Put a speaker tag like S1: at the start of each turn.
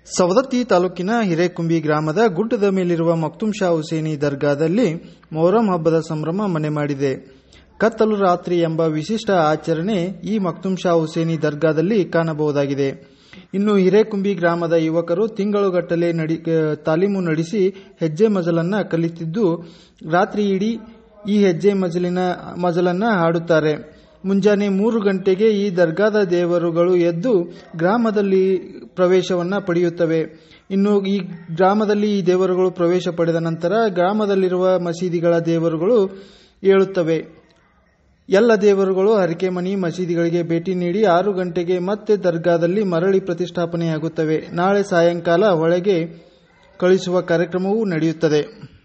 S1: ಸವದತ್ತಿ ತಾಲೂಕಿನ ಹಿರೇಕುಂಬಿ ಗ್ರಾಮದ ಗುಡ್ಡದ ಮೇಲಿರುವ ಮಕ್ತುಂ ಶಾ ಹುಸೇನಿ ದರ್ಗಾದಲ್ಲಿ ಮೊಹರಂ ಹಬ್ಬದ ಸಂಭ್ರಮ ಮನೆ ಮಾಡಿದೆ ಕತ್ತಲು ರಾತ್ರಿ ಎಂಬ ವಿಶಿಷ್ಟ ಆಚರಣೆ ಈ ಮಕ್ತುಂ ಶಾ ಹುಸೇನಿ ದರ್ಗಾದಲ್ಲಿ ಕಾಣಬಹುದಾಗಿದೆ ಇನ್ನು ಹಿರೇಕುಂಬಿ ಗ್ರಾಮದ ಯುವಕರು ತಿಂಗಳುಗಟ್ಟಲೆ ನಡಿ ತಾಲೀಮು ನಡೆಸಿ ಹೆಜ್ಜೆ ಮಜಲನ್ನ ಕಲಿತಿದ್ದು ರಾತ್ರಿ ಇಡೀ ಈ ಹೆಜ್ಜೆ ಮಜಲಿನ ಮಜಲನ್ನ ಹಾಡುತ್ತಾರೆ ಮುಂಜಾನೆ ಮೂರು ಗಂಟೆಗೆ ಈ ದರ್ಗಾದ ದೇವರುಗಳು ಎದ್ದು ಗ್ರಾಮದಲ್ಲಿ ಪ್ರವೇಶವನ್ನ ಪಡೆಯುತ್ತವೆ ಇನ್ನು ಈ ಗ್ರಾಮದಲ್ಲಿ ಈ ದೇವರುಗಳು ಪ್ರವೇಶ ಪಡೆದ ನಂತರ ಗ್ರಾಮದಲ್ಲಿರುವ ಮಸೀದಿಗಳ ದೇವರುಗಳು ಏಳುತ್ತವೆ ಎಲ್ಲ ದೇವರುಗಳು ಹರಕೆಮನಿ ಮಸೀದಿಗಳಿಗೆ ಭೇಟಿ ನೀಡಿ ಆರು ಗಂಟೆಗೆ ಮತ್ತೆ ದರ್ಗಾದಲ್ಲಿ ಮರಳಿ ಪ್ರತಿಷ್ಠಾಪನೆಯಾಗುತ್ತವೆ ನಾಳೆ ಸಾಯಂಕಾಲ ಒಳಗೆ ಕಳಿಸುವ ಕಾರ್ಯಕ್ರಮವೂ ನಡೆಯುತ್ತದೆ